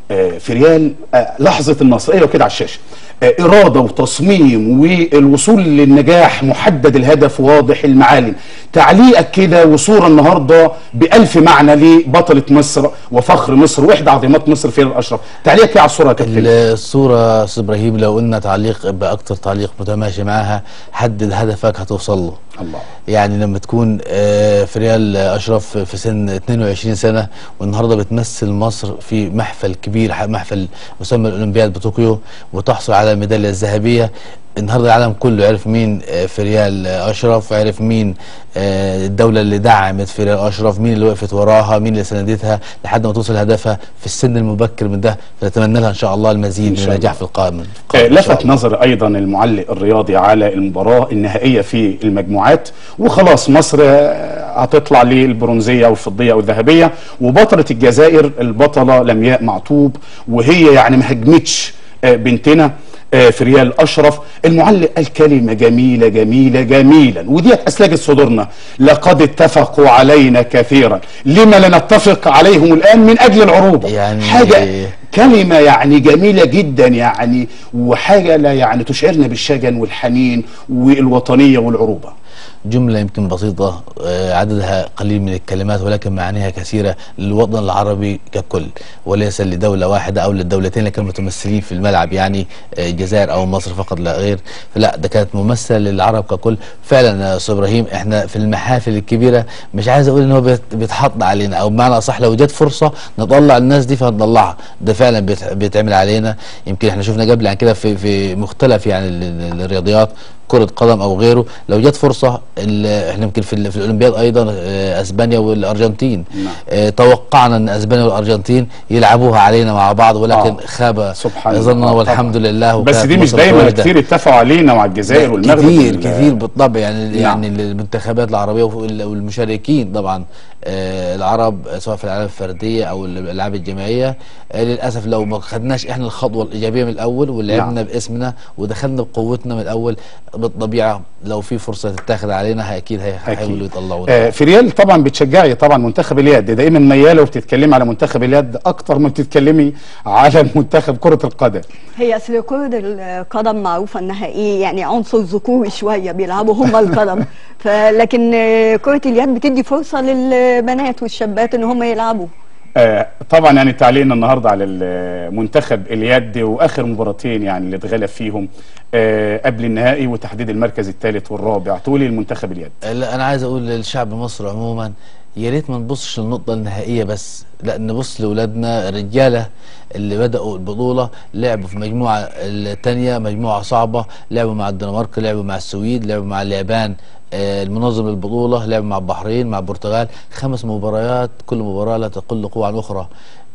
آه، في ريال آه، لحظه النصر ايوه كده على الشاشه آه، اراده وتصميم والوصول للنجاح محدد الهدف واضح المعالم تعليقك كده وصوره النهارده بألف معنى لبطله مصر وفخر مصر واحدى عظيمات مصر في الاشرف تعليقك إيه على الصوره يا كابتن الصورة أستاذ إبراهيم لو قلنا تعليق بأكتر تعليق متماشي معاها حدد هدفك هتوصل له الله يعني لما تكون آه، في ريال أشرف في سن 22 سنة والنهاردة بتمثل مصر في محفل كبير ح- محفل مسمى الأولمبياد بطوكيو وتحصل على الميدالية الذهبية النهارده العالم كله عرف مين آه، في ريال اشرف عرف مين آه، الدوله اللي دعمت في ريال اشرف مين اللي وقفت وراها مين اللي ساندتها لحد ما توصل لهدفها في السن المبكر من ده فنتمنى لها ان شاء الله المزيد شاء من النجاح الله. في القادم آه، القادم إن شاء لفت الله. نظر ايضا المعلق الرياضي على المباراه النهائيه في المجموعات وخلاص مصر آه، هتطلع للبرونزيه او الفضيه او الذهبيه وبطله الجزائر البطله لمياء معطوب وهي يعني ما هجمتش آه، بنتنا آه، في ريال اشرف المعلق قال كلمه جميله جميله جميلا وديت اسلجت صدورنا لقد اتفقوا علينا كثيرا لما لا نتفق عليهم الان من اجل العروبه يعني- حاجه كلمة يعني جميلة جدا يعني وحاجة لا يعني تشعرنا بالشجن والحنين والوطنية والعروبة جملة يمكن بسيطة آه، عددها قليل من الكلمات ولكن معانيها كثيرة للوطن العربي ككل وليس لدولة واحدة أو للدولتين اللي كانوا متمثلين في الملعب يعني آه، الجزائر أو مصر فقط لا غير فلا ده كانت ممثلة للعرب ككل فعلا يا أستاذ إبراهيم إحنا في المحافل الكبيرة مش عايز أقول إن هو بيت- بيتحط علينا أو بمعنى أصح لو جت فرصة نطلع الناس دي فهنطلعها ده فعلا بيت- بيتعمل علينا يمكن إحنا شفنا قبل عن كده في في مختلف يعني ال- ال- الرياضيات كرة قدم او غيره لو جت فرصة ال- احنا يمكن في, ال- في الاولمبياد ايضا آه، اسبانيا والارجنتين نعم. آه، توقعنا ان اسبانيا والارجنتين يلعبوها علينا مع بعض ولكن آه. خاب سبحان الله. ظننا آه، والحمد طبعاً. لله بس وكانت دي مش مصر دايما متواجدة. كتير اتفقوا علينا وعلى الجزائر والمغرب كثير وال- كثير بالطبع يعني نعم. يعني المنتخبات العربيه وال- والمشاركين طبعا آه، العرب سواء في الالعاب الفرديه او الالعاب الجماعيه آه، للاسف لو ما خدناش احنا الخطوه الايجابيه من الاول ولعبنا نعم. باسمنا ودخلنا بقوتنا من الاول بالطبيعه لو في فرصه تتاخذ علينا هي- اكيد هي- هيحاولوا يطلعونا آه في ريال طبعا بتشجعي طبعا منتخب اليد دايما مياله وبتتكلمي على منتخب اليد اكتر ما بتتكلمي على منتخب كرة القدم هي اصل كرة القدم معروفة انها ايه يعني عنصر ذكوري شوية بيلعبوا هم القدم فلكن آه، كرة اليد بتدي فرصة للبنات والشابات ان هم يلعبوا آه طبعا يعني تعليقنا النهارده على المنتخب اليد واخر مباراتين يعني اللي اتغلب فيهم آه قبل النهائي وتحديد المركز الثالث والرابع تقولي المنتخب اليد لا انا عايز اقول للشعب مصر عموما يا ريت ما نبصش للنقطه النهائيه بس لا نبص لاولادنا الرجاله اللي بداوا البطوله لعبوا في مجموعه الثانيه مجموعه صعبه لعبوا مع الدنمارك لعبوا مع السويد لعبوا مع اليابان آه، المنظم للبطوله لعبوا مع البحرين مع البرتغال خمس مباريات كل مباراه لا تقل قوه عن اخرى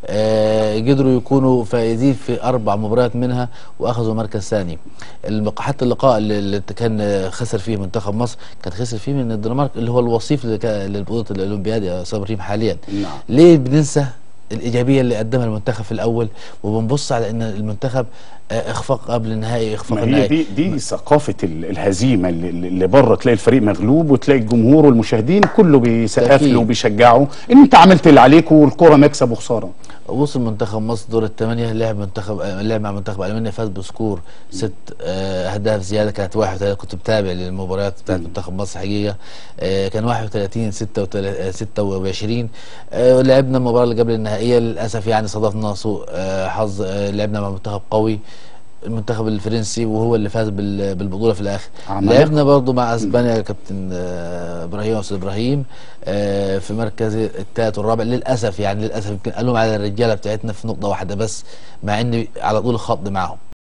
آه، قدروا يكونوا فائزين في اربع مباريات منها واخذوا مركز ثاني المق- حتى اللقاء اللي اللي كان آه، خسر فيه منتخب مصر كان خسر فيه من الدنمارك اللي هو الوصيف لك- للبطوله الاولمبياد يا استاذ ابراهيم حاليا نعم. ليه بننسى الايجابيه اللي قدمها المنتخب في الاول وبنبص على ان المنتخب آه، اخفاق قبل النهائي اخفاق ما هي النهائي دي دي ثقافه ال- الهزيمه اللي, اللي بره تلاقي الفريق مغلوب وتلاقي الجمهور والمشاهدين كله بيسقف أكيد. له وبيشجعه ان انت عملت اللي عليك والكوره مكسب وخساره وصل منتخب مصر دور الثمانية لعب منتخب آه، لعب مع منتخب ألمانيا فاز بسكور ست آه، أهداف زيادة كانت 31 كنت متابع للمباريات بتاعت منتخب مصر حقيقة آه، كان 31 36 26 آه، لعبنا المباراة اللي قبل النهائية للأسف يعني صادفنا سوء آه، حظ آه، لعبنا مع منتخب قوي المنتخب الفرنسي وهو اللي فاز بال- بالبطوله في الاخر عمالقة. لعبنا برضو مع اسبانيا كابتن آه، ابراهيم استاذ ابراهيم آه، في مركز الثالث والرابع للاسف يعني للاسف يمكن قالوا على الرجاله بتاعتنا في نقطه واحده بس مع اني على طول الخط معاهم